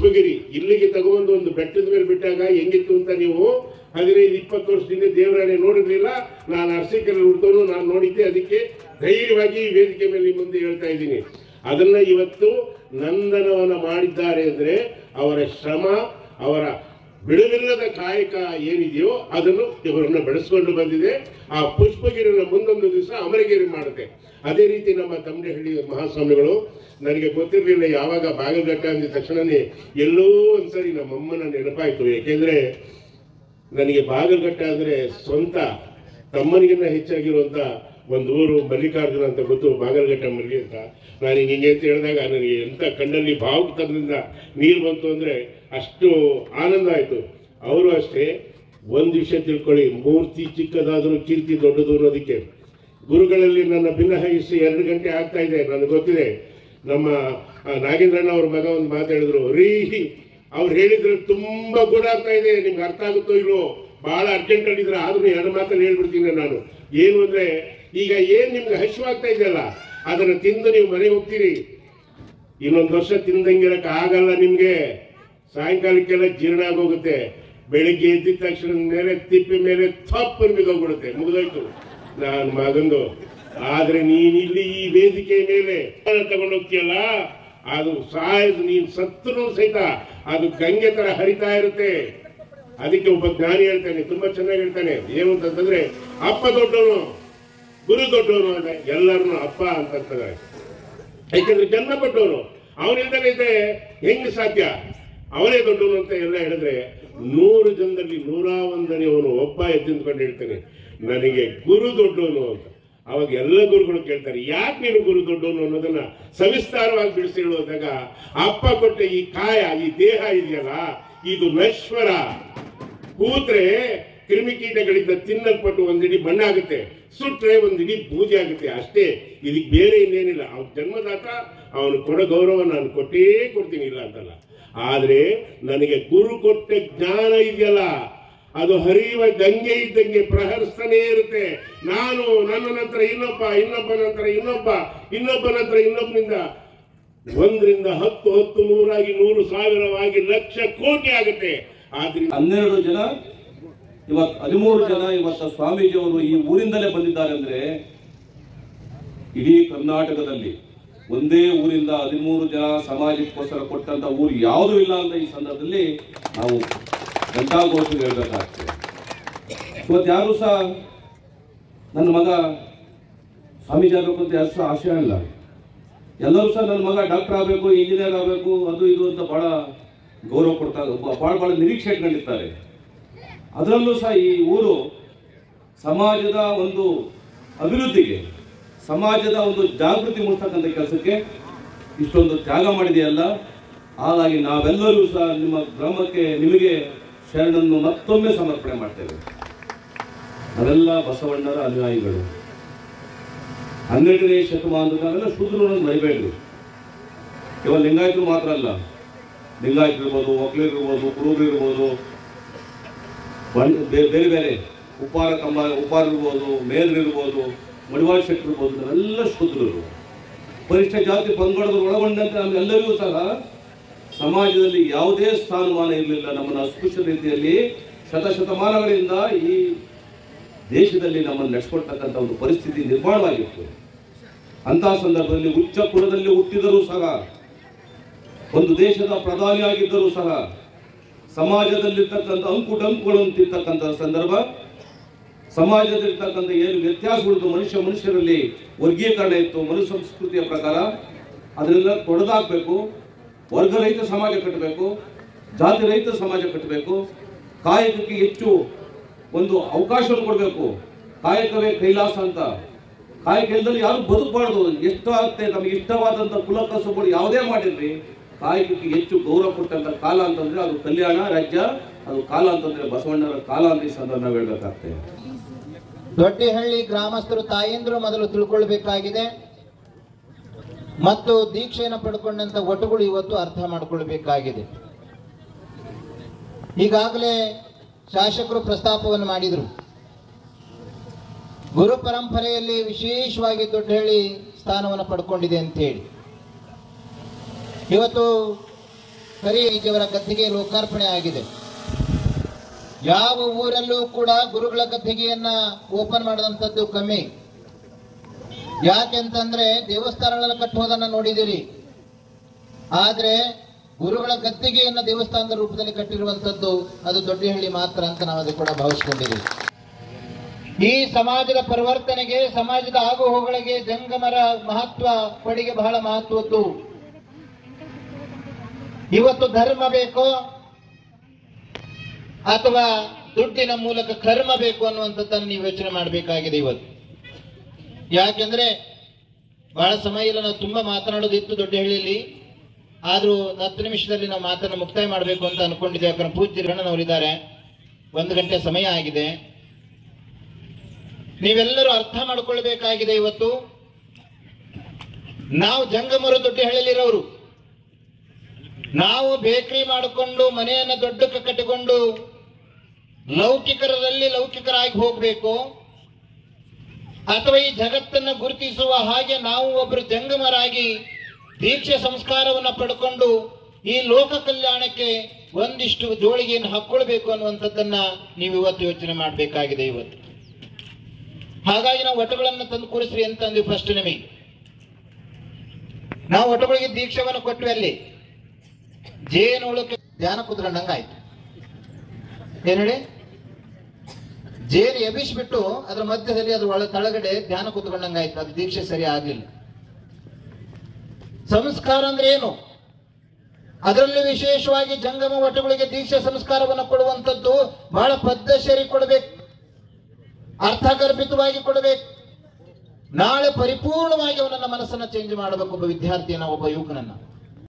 ಶಿವಗಿರಿ ಇಲ್ಲಿಗೆ ತಗೊಂಡು ಒಂದು ಬೆಟ್ಟದ ಮೇಲೆ ಬಿಟ್ಟಾಗ ಹೆಂಗಿತ್ತು ಅಂತ ನೀವು ಹದಿನೈದು ಇಪ್ಪತ್ತು ವರ್ಷದಿಂದ ದೇವರಾಣೆ ನೋಡಿರ್ಲಿಲ್ಲ ನಾನು ಅರ್ಸಿಕಲ್ಲಿ ಹುಡ್ದವನು ನಾನು ನೋಡಿದ್ದೆ ಅದಕ್ಕೆ ಧೈರ್ಯವಾಗಿ ಈ ವೇದಿಕೆ ಮೇಲೆ ನಿಮ್ಮ ಮುಂದೆ ಹೇಳ್ತಾ ಇದ್ದೀನಿ ಅದನ್ನ ಇವತ್ತು ನಂದನವನ ಮಾಡಿದ್ದಾರೆ ಅಂದ್ರೆ ಅವರ ಶ್ರಮ ಅವರ ಬಿಡುವಿಲ್ಲದ ಕಾಯಕ ಏನಿದೆಯೋ ಅದನ್ನು ಇವರನ್ನ ಬೆಳೆಸ್ಕೊಂಡು ಬಂದಿದೆ ಆ ಪುಷ್ಪಗಿರಿನ ಮುಂದೊಂದು ದಿವಸ ಅಮರಗಿರಿ ಮಾಡುತ್ತೆ ಅದೇ ರೀತಿ ನಮ್ಮ ತಮ್ಮನಹಳ್ಳಿ ಮಹಾಸ್ವಾಮಿಗಳು ನನಗೆ ಗೊತ್ತಿರಲಿಲ್ಲ ಯಾವಾಗ ಬಾಗಲಘಟ್ಟ ಅಂದ ತಕ್ಷಣನೇ ಎಲ್ಲೋ ಒಂದ್ಸರಿ ನಮ್ಮಮ್ಮನ ನೆನಪಾಯ್ತು ಯಾಕೆಂದ್ರೆ ನನಗೆ ಬಾಗಲಘಟ್ಟ ಅಂದ್ರೆ ಸ್ವಂತ ತಮ್ಮನಿಗಿನ್ನ ಹೆಚ್ಚಾಗಿರುವಂತ ಒಂದು ಊರು ಮಲ್ಲಿಕಾರ್ಜುನ ಅಂತ ಗೊತ್ತು ಬಾಗಲಘಟ್ಟ ಮಲ್ಲಿ ಅಂತ ನಾನು ಹಿಂಗೆ ಅಂತ ಹೇಳಿದಾಗ ನನಗೆ ಎಂತ ಕಣ್ಣಲ್ಲಿ ಭಾವುಕತನದಿಂದ ನೀರು ಬಂತು ಅಂದ್ರೆ ಅಷ್ಟು ಆನಂದ ಆಯ್ತು ಅವರು ಅಷ್ಟೇ ಒಂದು ವಿಷಯ ತಿಳ್ಕೊಳ್ಳಿ ಮೂರ್ತಿ ಚಿಕ್ಕದಾದರೂ ಕೀರ್ತಿ ದೊಡ್ಡದು ಅನ್ನೋದಕ್ಕೆ ಗುರುಗಳಲ್ಲಿ ನನ್ನ ಭಿನ್ನಹಿಸಿ ಎರಡು ಗಂಟೆ ಆಗ್ತಾ ಇದೆ ನನಗೆ ಗೊತ್ತಿದೆ ನಮ್ಮ ಆ, ನಾಗೇಂದ್ರಣ್ಣ ಅವ್ರ ಮಗ ಒಂದು ಮಾತಾಡಿದ್ರು ರೀ ಅವ್ರು ಹೇಳಿದ್ರೆ ತುಂಬಾ ಗುಣ ಆಗ್ತಾ ಇದೆ ನಿಮ್ಗೆ ಅರ್ಥ ಆಗುತ್ತೋ ಇಲ್ವೋ ಬಹಳ ಅರ್ಜೆಂಟ್ ಅಲ್ಲಿದ್ರೆ ಆದ್ರೂ ಎರಡು ಮಾತಲ್ಲಿ ಹೇಳ್ಬಿಡ್ತೀನಿ ನಾನು ಏನು ಅಂದ್ರೆ ಈಗ ಏನ್ ನಿಮ್ಗೆ ಹಸಿವಾಗ್ತಾ ಇದೆಯಲ್ಲ ಅದನ್ನ ತಿಂದು ನೀವು ಮನೆಗೆ ಹೋಗ್ತೀರಿ ಇನ್ನೊಂದು ವರ್ಷ ತಿಂದಂಗಿರಕ್ ಆಗಲ್ಲ ನಿಮ್ಗೆ ಸಾಯಂಕಾಲಕ್ಕೆಲ್ಲ ಜೀರ್ಣ ಆಗೋಗುತ್ತೆ ಬೆಳಿಗ್ಗೆ ಎದ್ದಿದ ತಕ್ಷಣ ಮೇಲೆ ತಿಪ್ಪಿ ಮೇಲೆ ಥಪ್ ಬಿದ್ದೋಗ್ಬಿಡುತ್ತೆ ಮುಗಿದೋಯ್ತು ನಾನು ಮಗಂದು ಆದ್ರೆ ನೀನ್ ಇಲ್ಲಿ ಈ ವೇದಿಕೆ ಮೇಲೆ ತಗೊಂಡೋಗ್ತೀಯಲ್ಲ ಅದು ಸಾಯದು ನೀನ್ ಸತ್ರು ಸಹಿತ ಅದು ಗಂಗೆ ತರ ಹರಿತಾ ಇರುತ್ತೆ ಅದಕ್ಕೆ ಒಬ್ಬ ಜ್ಞಾನಿ ಹೇಳ್ತಾನೆ ತುಂಬಾ ಚೆನ್ನಾಗಿ ಹೇಳ್ತಾನೆ ಏನು ಅಂತಂದ್ರೆ ಅಪ್ಪ ದೊಡ್ಡವನು ಗುರು ದೊಡ್ಡವನು ಅಂತ ಎಲ್ಲರನ್ನು ಅಪ್ಪ ಅಂತಂತಾರೆ ಯಾಕೆಂದ್ರೆ ಜನ್ಮ ಕೊಟ್ಟವನು ಅವನಿಲ್ದಲೇ ಇದ್ರೆ ಹೆಂಗ್ ಸಾಧ್ಯ ಅವನೇ ದೊಡ್ಡವನು ಅಂತ ಎಲ್ಲ ಹೇಳಿದ್ರೆ ನೂರು ಜನದಲ್ಲಿ ನೂರ ಒಂದನೇ ಅವನು ಒಬ್ಬ ಎದ್ದಿಂದ್ಕೊಂಡು ಹೇಳ್ತಾನೆ ನನಗೆ ಗುರು ದೊಡ್ಡವನು ಅಂತ ಅವಾಗ ಎಲ್ಲ ಗುರುಗಳು ಕೇಳ್ತಾರೆ ಯಾಕೆ ನೀನು ಗುರು ದೊಡ್ಡವನು ಅನ್ನೋದನ್ನ ಸವಿಸ್ತಾರವಾಗಿ ಬಿಡಿಸಿ ಹೇಳುವಾಗ ಅಪ್ಪ ಕೊಟ್ಟ ಈ ಕಾಯ ಈ ದೇಹ ಇದೆಯಲ್ಲ ಇದು ನಶ್ವರ ಕೂತ್ರೆ ಕ್ರಿಮಿಕೀಟಗಳಿಂದ ತಿನ್ನಲ್ಪಟ್ಟು ಒಂದಿಡಿ ಮಣ್ಣಾಗುತ್ತೆ ಸುಟ್ರೆ ಒಂದಿಡಿ ಬೂದಿ ಆಗುತ್ತೆ ಅಷ್ಟೇ ಇದಕ್ಕೆ ಬೇರೆ ಇನ್ನೇನಿಲ್ಲ ಅವ್ನ ಜನ್ಮದಾತ ಅವನು ಕೊಡೋ ಗೌರವ ನಾನು ಕೊಟ್ಟೇ ಕೊಡ್ತೀನಿ ಇಲ್ಲ ಅಂತಲ್ಲ ಆದ್ರೆ ನನಗೆ ಗುರು ಕೊಟ್ಟ ಜ್ಞಾನ ಇದೆಯಲ್ಲ ಅದು ಹರಿಯುವ ಗಂಗೆ ಇದ್ದಂಗೆ ಪ್ರಹರಿಸ್ತಾನೇ ಇರುತ್ತೆ ನಾನು ನನ್ನ ನಂತರ ಇನ್ನೊಬ್ಬ ಇನ್ನೊಬ್ಬ ನಂತರ ಇನ್ನೊಬ್ಬ ಇನ್ನೊಬ್ಬ ನಂತರ ಇನ್ನೊಬ್ಬನಿಂದ ಒಂದರಿಂದ ಹತ್ತು ಹತ್ತು ನೂರಾಗಿ ನೂರು ಸಾವಿರವಾಗಿ ಲಕ್ಷ ಕೋಟಿ ಆಗುತ್ತೆ ಆದ್ರಿಂದ ಹನ್ನೆರಡು ಜನ ಇವತ್ತು ಹದಿಮೂರು ಜನ ಇವತ್ತು ಸ್ವಾಮೀಜಿಯವರು ಈ ಊರಿಂದಲೇ ಬಂದಿದ್ದಾರೆ ಅಂದ್ರೆ ಇಡೀ ಕರ್ನಾಟಕದಲ್ಲಿ ಒಂದೇ ಊರಿಂದ ಹದಿಮೂರು ಜನ ಸಮಾಜಕ್ಕೋಸ್ಕರ ಕೊಟ್ಟಂತ ಊರು ಯಾವುದೂ ಇಲ್ಲ ಅಂತ ಈ ಸಂದರ್ಭದಲ್ಲಿ ನಾವು ಘಂಟಾಘೋಷ ಹೇಳ್ಬೇಕಾಗ್ತದೆ ಇವತ್ತು ಯಾರು ಸಹ ನನ್ನ ಮಗ ಸ್ವಾಮೀಜಿ ಆಗಬೇಕು ಅಂತ ಯಾರು ಸಹ ಆಶೆ ಇಲ್ಲ ಎಲ್ಲರೂ ಸಹ ನನ್ನ ಮಗ ಡಾಕ್ಟರ್ ಆಗಬೇಕು ಇಂಜಿನಿಯರ್ ಆಗಬೇಕು ಅದು ಇದು ಅಂತ ಬಹಳ ಗೌರವ ಕೊಡ್ತಾರೆ ಬಹಳ ಬಹಳ ನಿರೀಕ್ಷೆ ಇಟ್ಕೊಂಡಿರ್ತಾರೆ ಅದರಲ್ಲೂ ಸಹ ಈ ಊರು ಸಮಾಜದ ಒಂದು ಅಭಿವೃದ್ಧಿಗೆ ಸಮಾಜದ ಒಂದು ಜಾಗೃತಿ ಮೂಡಿಸ್ತಕ್ಕಂಥ ಕೆಲಸಕ್ಕೆ ಇಷ್ಟೊಂದು ತ್ಯಾಗ ಮಾಡಿದೆಯಲ್ಲ ಹಾಗಾಗಿ ನಾವೆಲ್ಲರೂ ಸಹ ನಿಮ್ಮ ಗ್ರಾಮಕ್ಕೆ ನಿಮಗೆ ಶರಣನ್ನು ಮತ್ತೊಮ್ಮೆ ಸಮರ್ಪಣೆ ಮಾಡ್ತೇವೆ ನಾವೆಲ್ಲ ಬಸವಣ್ಣರ ಅನುಯಾಯಿಗಳು ಹನ್ನೆರಡನೇ ಶತಮಾನದ ನಾವೆಲ್ಲ ಶೂದ್ರರನ್ನು ಮರಿಬೇಡ್ರಿ ಕೇವಲ ಲಿಂಗಾಯತರು ಮಾತ್ರ ಅಲ್ಲ ಲಿಂಗಾಯತರು ಇರ್ಬೋದು ಒಕ್ಕಲಿಗರು ಇರ್ಬೋದು ಕುರುಬರು ಇರ್ಬೋದು ಬಣ್- ಬೇ- ಬೇರೆ ಬೇರೆ ಉಪ್ಪಾರ ಕಂಬ ಉಪ್ಪಾರ ಇರ್ಬೋದು ಮೇಲ್ರು ಇರ್ಬೋದು ಮಡಿವಾಳ ಶೆಟ್ಟರು ಇರ್ಬೋದು ನಾವೆಲ್ಲ ಶೂದ್ರರು ಪರಿಷ್ಠ ಜಾತಿ ಪಂಗಡದ ಒಳಗೊಂಡಂತೆ ನಮ್ಮೆಲ್ಲರಿಗೂ ಸಹ ಸಮಾಜದಲ್ಲಿ ಯಾವುದೇ ಸ್ಥಾನಮಾನ ಇರಲಿಲ್ಲ ನಮ್ಮನ್ನು ಅಸ್ಪೃಶ್ಯ ರೀತಿಯಲ್ಲಿ ಶತಶತಮಾನಗಳಿಂದ ಈ ದೇಶದಲ್ಲಿ ನಮ್ಮನ್ನು ನಡೆಸ್ಕೊಳ್ತಕ್ಕಂಥ ಒಂದು ಪರಿಸ್ಥಿತಿ ನಿರ್ಮಾಣವಾಗಿತ್ತು ಅಂತಹ ಸಂದರ್ಭದಲ್ಲಿ ಉಚ್ಚ ಕುಲದಲ್ಲಿ ಹುಟ್ಟಿದರೂ ಸಹ ಒಂದು ದೇಶದ ಪ್ರಧಾನಿಯಾಗಿದ್ದರೂ ಸಹ ಸಮಾಜದಲ್ಲಿರ್ತಕ್ಕಂಥ ಅಂಕು ಡಂಕುಗಳನ್ನು ತಿರ್ತಕ್ಕಂಥ ಸಂದರ್ಭ ಸಮಾಜದಲ್ಲಿರ್ತಕ್ಕಂಥ ಏನು ವ್ಯತ್ಯಾಸಗಳು ಮನುಷ್ಯ ಮನುಷ್ಯರಲ್ಲಿ ವರ್ಗೀಕರಣ ಇತ್ತು ಮನುಷ್ಯ ಸಂಸ್ಕೃತಿಯ ಪ್ರಕಾರ ಅದನ್ನೆಲ್ಲ ತೊಡೆದಾಕಬೇಕು ವರ್ಗ ರಹಿತ ಸಮಾಜ ಕಟ್ಟಬೇಕು ಜಾತಿ ರಹಿತ ಸಮಾಜ ಕಟ್ಟಬೇಕು ಕಾಯಕಕ್ಕೆ ಹೆಚ್ಚು ಒಂದು ಅವಕಾಶವನ್ನು ಕೊಡಬೇಕು ಕಾಯಕವೇ ಕೈಲಾಸ ಅಂತ ಕಾಯಕ ಇಲ್ಲದಲ್ಲಿ ಯಾರು ಬದುಕಬಾರ್ದು ಎಷ್ಟು ಆಗ್ತದೆ ನಮಗೆ ಇಷ್ಟವಾದಂಥ ಕುಲ ಕಸುಬುಗಳು ಯಾವುದೇ ಮಾಡಿರ್ರಿ ಕಾಯಕಕ್ಕೆ ಹೆಚ್ಚು ಗೌರವ ಕೊಟ್ಟಂತ ಕಾಲ ಅಂತಂದ್ರೆ ಅದು ಕಲ್ಯಾಣ ರಾಜ್ಯ ಅದು ಕಾಲ ಅಂತಂದ್ರೆ ಬಸವಣ್ಣರ ಕಾಲ ಅಂತ ಈ ಸಂದರ್ಭ ನಾವು ಹೇಳ್ಬೇಕಾಗ್ತದೆ ದೊಡ್ಡಹಳ್ಳಿ ಗ್ರಾಮಸ್ಥರು ತಾಯಂದ್ರು ಮೊದಲು ತಿಳ್ಕೊಳ್ಬೇಕಾಗಿದೆ ಮತ್ತು ದೀಕ್ಷೆಯನ್ನು ಪಡ್ಕೊಂಡಂತ ಒಟುಗಳು ಇವತ್ತು ಅರ್ಥ ಮಾಡ್ಕೊಳ್ಬೇಕಾಗಿದೆ ಈಗಾಗಲೇ ಶಾಸಕರು ಪ್ರಸ್ತಾಪವನ್ನು ಮಾಡಿದರು ಗುರು ಪರಂಪರೆಯಲ್ಲಿ ವಿಶೇಷವಾಗಿ ದೊಡ್ಡಹಳ್ಳಿ ಸ್ಥಾನವನ್ನು ಪಡ್ಕೊಂಡಿದೆ ಅಂತ ಹೇಳಿ ಇವತ್ತು ಕರಿಯವರ ಗದ್ದಿಗೆ ಲೋಕಾರ್ಪಣೆ ಆಗಿದೆ ಯಾವ ಊರಲ್ಲೂ ಕೂಡ ಗುರುಗಳ ಗದ್ದಿಗೆಯನ್ನ ಓಪನ್ ಮಾಡಿದಂಥದ್ದು ಕಮ್ಮಿ ಯಾಕೆಂತಂದ್ರೆ ದೇವಸ್ಥಾನಗಳನ್ನು ಕಟ್ಟುವುದನ್ನ ನೋಡಿದಿರಿ ಆದ್ರೆ ಗುರುಗಳ ಗದ್ದಿಗೆಯನ್ನ ದೇವಸ್ಥಾನದ ರೂಪದಲ್ಲಿ ಕಟ್ಟಿರುವಂತದ್ದು ಅದು ದೊಡ್ಡಹಳ್ಳಿ ಮಾತ್ರ ಅಂತ ನಾವು ಅದು ಕೂಡ ಭಾವಿಸ್ಕೊಂಡಿದ್ದೀವಿ ಈ ಸಮಾಜದ ಪರಿವರ್ತನೆಗೆ ಸಮಾಜದ ಆಗುಹೋಗಳಿಗೆ ಜಂಗಮರ ಮಹತ್ವ ಕೊಡುಗೆ ಬಹಳ ಮಹತ್ವದ್ದು ಇವತ್ತು ಧರ್ಮ ಬೇಕೋ ಅಥವಾ ದುಡ್ಡಿನ ಮೂಲಕ ಕರ್ಮ ಬೇಕು ಅನ್ನುವಂಥದ್ದನ್ನು ನೀವು ಯೋಚನೆ ಮಾಡಬೇಕಾಗಿದೆ ಇವತ್ತು ಯಾಕೆಂದ್ರೆ ಬಹಳ ಸಮಯ ಇಲ್ಲ ನಾವು ತುಂಬಾ ಮಾತನಾಡೋದಿತ್ತು ದೊಡ್ಡಹಳ್ಳಿಯಲ್ಲಿ ಆದ್ರೂ ಹತ್ತು ನಿಮಿಷದಲ್ಲಿ ನಾವು ಮಾತನ್ನು ಮುಕ್ತಾಯ ಮಾಡಬೇಕು ಅಂತ ಅನ್ಕೊಂಡಿದ್ದೇವೆ ಯಾಕಂದ್ರೆ ಪೂಜ್ಯ ಗಣನವರಿದ್ದಾರೆ ಒಂದು ಗಂಟೆ ಸಮಯ ಆಗಿದೆ ನೀವೆಲ್ಲರೂ ಅರ್ಥ ಮಾಡ್ಕೊಳ್ಬೇಕಾಗಿದೆ ಇವತ್ತು ನಾವು ಜಂಗಮರು ದೊಡ್ಡಹಳ್ಳಿಲಿರೋರು ನಾವು ಬೇಕರಿ ಮಾಡಿಕೊಂಡು ಮನೆಯನ್ನ ದೊಡ್ಡಕ್ಕೆ ಕಟ್ಟಿಕೊಂಡು ಲೌಕಿಕರಲ್ಲಿ ಲೌಕಿಕರಾಗಿ ಹೋಗ್ಬೇಕು ಅಥವಾ ಈ ಜಗತ್ತನ್ನ ಗುರುತಿಸುವ ಹಾಗೆ ನಾವು ಒಬ್ಬರು ಜಂಗಮರಾಗಿ ದೀಕ್ಷೆ ಸಂಸ್ಕಾರವನ್ನ ಪಡ್ಕೊಂಡು ಈ ಲೋಕ ಕಲ್ಯಾಣಕ್ಕೆ ಒಂದಿಷ್ಟು ಜೋಳಿಗೆಯನ್ನು ಹಾಕೊಳ್ಬೇಕು ಅನ್ನುವಂಥದ್ದನ್ನ ನೀವು ಇವತ್ತು ಯೋಚನೆ ಮಾಡಬೇಕಾಗಿದೆ ಇವತ್ತು ಹಾಗಾಗಿ ನಾವು ಒಟಗಳನ್ನು ತಂದು ಕೂರಿಸ್ರಿ ಅಂತ ಅಂದ್ವಿ ಫಸ್ಟ್ ನಿಮಗೆ ನಾವು ಒಟಗಳಿಗೆ ದೀಕ್ಷೆವನ್ನು ಕೊಟ್ವಿ ಅಲ್ಲಿ ಜೇನುಳಕ್ಕೆ ಧ್ಯಾನ ಕುತ್ಕೊಂಡಂಗ ಆಯ್ತು ಏನ್ ಹೇಳಿ ಜೇನು ಎಬ್ಬಿಸ್ಬಿಟ್ಟು ಅದ್ರ ಮಧ್ಯದಲ್ಲಿ ಅದ್ರ ಒಳ ತಳಗಡೆ ಧ್ಯಾನ ಕುತ್ಕೊಂಡಂಗ ಆಯ್ತು ಅದು ದೀಕ್ಷೆ ಸರಿ ಆಗ್ಲಿಲ್ಲ ಸಂಸ್ಕಾರ ಅಂದ್ರೆ ಏನು ಅದರಲ್ಲಿ ವಿಶೇಷವಾಗಿ ಜಂಗಮ ವಟಗಳಿಗೆ ದೀಕ್ಷೆ ಸಂಸ್ಕಾರವನ್ನು ಕೊಡುವಂಥದ್ದು ಬಹಳ ಪದ್ಧತಿ ಕೊಡಬೇಕು ಅರ್ಥಗರ್ಭಿತವಾಗಿ ಕೊಡಬೇಕು ನಾಳೆ ಪರಿಪೂರ್ಣವಾಗಿ ಅವನನ್ನ ಮನಸ್ಸನ್ನ ಚೇಂಜ್ ಮಾಡಬೇಕು ಒಬ್ಬ ವಿದ್ಯಾರ್ಥಿಯನ್ನ ಒಬ್ಬ ಯುವಕನನ್ನ